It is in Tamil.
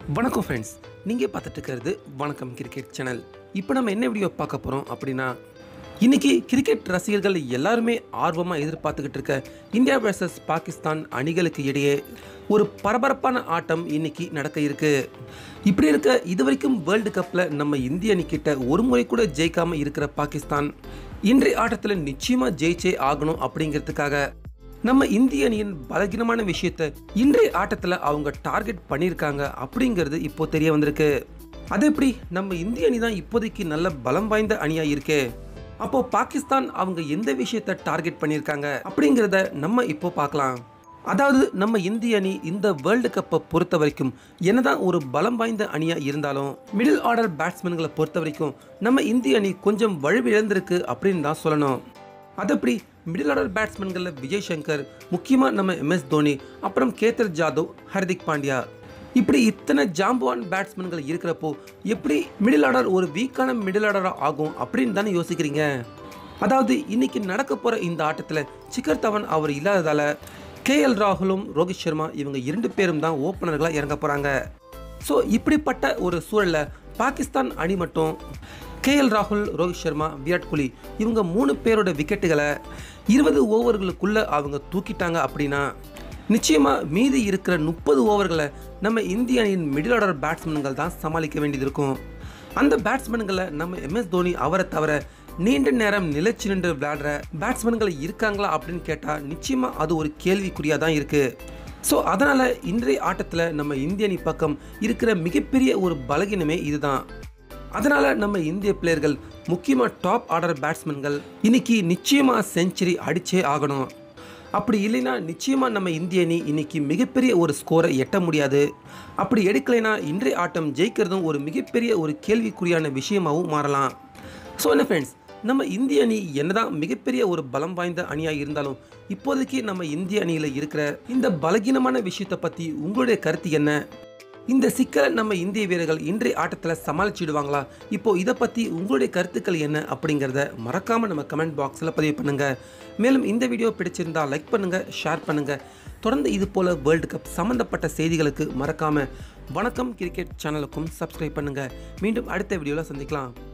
வணக்கம் ஃப்ரெண்ட்ஸ் நீங்கள் பார்த்துட்டு இருக்கிறது வணக்கம் கிரிக்கெட் சேனல் இப்போ நம்ம என்ன வீடியோ பார்க்க போகிறோம் அப்படின்னா இன்னைக்கு கிரிக்கெட் ரசிகர்கள் எல்லாருமே ஆர்வமாக எதிர்பார்த்துக்கிட்டு இருக்க இந்தியா vs பாகிஸ்தான் அணிகளுக்கு இடையே ஒரு பரபரப்பான ஆட்டம் இன்னைக்கு நடக்க இருக்கு இப்படி இருக்க இதுவரைக்கும் வேர்ல்டு கப்பில் நம்ம இந்திய அணிக்கிட்ட ஒரு முறை கூட ஜெயிக்காம இருக்கிற பாகிஸ்தான் இன்றைய ஆட்டத்தில் நிச்சயமாக ஜெயிச்சே ஆகணும் அப்படிங்கிறதுக்காக நம்ம இந்திய அணியின் பலகீனமான விஷயத்தை இன்றைய ஆட்டத்தில் அவங்க டார்கெட் பண்ணியிருக்காங்க அப்படிங்கிறது இப்போ தெரிய வந்திருக்கு அது எப்படி நம்ம இந்திய அணி தான் இப்போதைக்கு நல்ல பலம் வாய்ந்த அணியா இருக்கே அப்போ பாகிஸ்தான் அவங்க எந்த விஷயத்தை டார்கெட் பண்ணியிருக்காங்க அப்படிங்கிறத நம்ம இப்போ பார்க்கலாம் அதாவது நம்ம இந்திய அணி இந்த வேர்ல்டு கப்பை பொறுத்த வரைக்கும் என்னதான் ஒரு பலம் வாய்ந்த அணியா இருந்தாலும் மிடில் ஆர்டர் பேட்ஸ்மேன்களை பொறுத்த வரைக்கும் நம்ம இந்திய அணி கொஞ்சம் வலுவிழந்திருக்கு அப்படின்னு தான் சொல்லணும் அது எப்படி மிடில் ஆர்டர் பேட்ஸ்மேன்களில் விஜய் சங்கர் முக்கியமாக நம்ம எம்எஸ் தோனி அப்புறம் கேத்தர் ஜாதவ் ஹர்திக் பாண்டியா இப்படி இத்தனை ஜாம்பவான் பேட்ஸ்மேன்கள் இருக்கிறப்போ எப்படி மிடில் ஆர்டர் ஒரு வீக்கான மிடில் ஆர்டராக ஆகும் அப்படின்னு தானே யோசிக்கிறீங்க அதாவது இன்னைக்கு நடக்க போகிற இந்த ஆட்டத்தில் சிக்கர் தவன் அவர் இல்லாததால் கேஎல் ராகுலும் ரோஹித் சர்மா இவங்க இரண்டு பேரும் தான் ஓப்பனர்களாக இறங்க போகிறாங்க ஸோ இப்படிப்பட்ட ஒரு சூழலில் பாகிஸ்தான் அணி மட்டும் கேஎல் ராகுல் ரோஹித் சர்மா விராட் கோலி இவங்க மூணு பேரோட விக்கெட்டுகளை இருபது ஓவர்களுக்குள்ளே அவங்க தூக்கிட்டாங்க அப்படின்னா நிச்சயமாக மீதி இருக்கிற முப்பது ஓவர்களை நம்ம இந்திய அணியின் மிடில் ஆர்டர் பேட்ஸ்மேன்கள் தான் சமாளிக்க வேண்டியது இருக்கும் அந்த பேட்ஸ்மேன்களை நம்ம எம்எஸ் தோனி அவரை தவிர நீண்ட நேரம் நிலைச்சு நின்று விளையாடுற பேட்ஸ்மேன்கள் இருக்காங்களா அப்படின்னு கேட்டால் நிச்சயமாக அது ஒரு கேள்விக்குறியாக தான் இருக்குது ஸோ அதனால் இன்றைய ஆட்டத்தில் நம்ம இந்திய அணி பக்கம் இருக்கிற மிகப்பெரிய ஒரு பலகீனமே இதுதான் அதனால் நம்ம இந்திய பிளேயர்கள் முக்கியமாக டாப் ஆர்டர் பேட்ஸ்மேன்கள் இன்னைக்கு நிச்சயமாக செஞ்சுரி அடிச்சே ஆகணும் அப்படி இல்லைன்னா நிச்சயமாக நம்ம இந்திய அணி இன்னைக்கு மிகப்பெரிய ஒரு ஸ்கோரை எட்ட முடியாது அப்படி எடுக்கலைன்னா இன்றைய ஆட்டம் ஜெயிக்கிறதும் ஒரு மிகப்பெரிய ஒரு கேள்விக்குறியான விஷயமாகவும் மாறலாம் ஸோ என்ன ஃப்ரெண்ட்ஸ் நம்ம இந்திய அணி என்னதான் மிகப்பெரிய ஒரு பலம் வாய்ந்த அணியாக இருந்தாலும் இப்போதைக்கு நம்ம இந்திய அணியில் இருக்கிற இந்த பலகீனமான விஷயத்தை பற்றி உங்களுடைய கருத்து என்ன இந்த சிக்கலை நம்ம இந்திய வீரர்கள் இன்றைய ஆட்டத்தில் சமாளிச்சிடுவாங்களா இப்போ இதை பற்றி உங்களுடைய கருத்துக்கள் என்ன அப்படிங்கிறத மறக்காமல் நம்ம கமெண்ட் பாக்ஸில் பதிவு பண்ணுங்கள் மேலும் இந்த வீடியோ பிடிச்சிருந்தா லைக் பண்ணுங்கள் ஷேர் பண்ணுங்கள் தொடர்ந்து இது போல் வேர்ல்டு கப் சம்மந்தப்பட்ட செய்திகளுக்கு மறக்காமல் வணக்கம் கிரிக்கெட் சேனலுக்கும் சப்ஸ்கிரைப் பண்ணுங்கள் மீண்டும் அடுத்த வீடியோவில் சந்திக்கலாம்